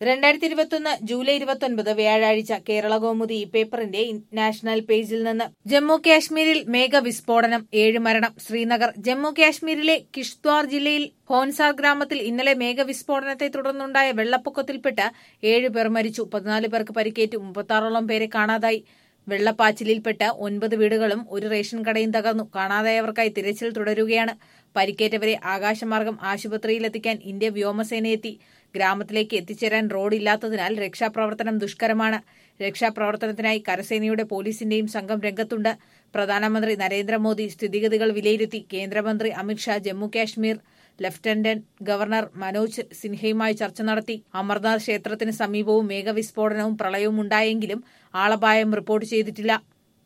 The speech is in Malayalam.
രണ്ടായിരത്തി ഇരുപത്തൊന്ന് ജൂലൈ ഇരുപത്തൊൻപത് വ്യാഴാഴ്ച കേരള കൗമുദി പേപ്പറിന്റെ നാഷണൽ പേജിൽ നിന്ന് ജമ്മു കാശ്മീരിൽ മേഘവിസ്ഫോടനം ഏഴ് മരണം ശ്രീനഗർ ജമ്മു കാശ്മീരിലെ കിഷ്ത്വാർ ജില്ലയിൽ ഹോൻസാർ ഗ്രാമത്തിൽ ഇന്നലെ മേഘവിസ്ഫോടനത്തെ തുടർന്നുണ്ടായ വെള്ളപ്പൊക്കത്തിൽപ്പെട്ട് ഏഴ് പേർ മരിച്ചു പതിനാല് പേർക്ക് പരിക്കേറ്റു മുപ്പത്താറോളം പേരെ കാണാതായി വെള്ളപ്പാച്ചിലിൽപ്പെട്ട് ഒൻപത് വീടുകളും ഒരു റേഷൻ കടയും തകർന്നു കാണാതായവർക്കായി തിരച്ചിൽ തുടരുകയാണ് പരിക്കേറ്റവരെ ആകാശമാർഗം ആശുപത്രിയിലെത്തിക്കാൻ ഇന്ത്യ വ്യോമസേനയെത്തി ഗ്രാമത്തിലേക്ക് എത്തിച്ചേരാൻ റോഡില്ലാത്തതിനാൽ രക്ഷാപ്രവർത്തനം ദുഷ്കരമാണ് രക്ഷാപ്രവർത്തനത്തിനായി കരസേനയുടെ പോലീസിന്റെയും സംഘം രംഗത്തുണ്ട് പ്രധാനമന്ത്രി നരേന്ദ്രമോദി സ്ഥിതിഗതികൾ വിലയിരുത്തി കേന്ദ്രമന്ത്രി അമിത്ഷാ ജമ്മുകാശ്മീർ ലഫ്റ്റനന്റ് ഗവർണർ മനോജ് സിൻഹയുമായി ചർച്ച നടത്തി അമർനാഥ് ക്ഷേത്രത്തിന് സമീപവും മേഘവിസ്ഫോടനവും പ്രളയവും ഉണ്ടായെങ്കിലും ആളപായം റിപ്പോർട്ട് ചെയ്തിട്ടില്ല